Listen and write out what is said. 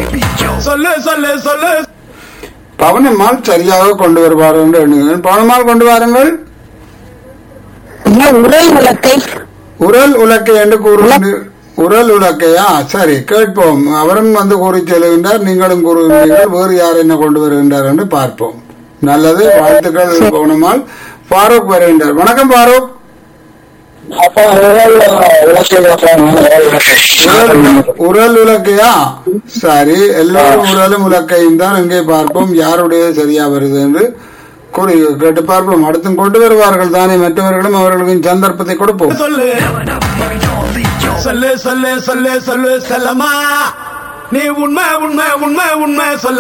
சொல்லு சொல்லு சொல்லு பவனம்மாள் சரியாக கொண்டு வருவார்கள் என்று எண்ணுகிறேன் பவனம்மாள் கொண்டு வாருங்கள் ஐயா, உடல் உலக்கை உரல் உலக்கை என்று கூறுவது உரல் உலக்கையா சரி கேட்போம் அவரும் வந்து கூறி செல்கின்றார் நீங்களும் கூறுகின்றீர்கள் வேறு யார் என்ன கொண்டு வருகின்றார் என்று பார்ப்போம் நல்லது வாழ்த்துக்கள் பவனம்மாள் ஃபாரூக் வருகின்றார் வணக்கம் ஃபாரூக் உரல் உரல் உலக்கையா சரி எல்லோரும் உரலும் உலக்கையும் தான் இங்கே பார்ப்போம் யாருடைய சரியா வருது என்று கூறி கேட்டு பார்ப்போம் அடுத்தும் கொண்டு வருவார்கள் தானே மற்றவர்களும் அவர்களுக்கு சந்தர்ப்பத்தை கொடுப்போம் சொல்லு சொல்லு சொல்லு சொல்லு சொல்லு செல்லம்மா நீ உண்மை உண்மை உண்மை உண்மை சொல்ல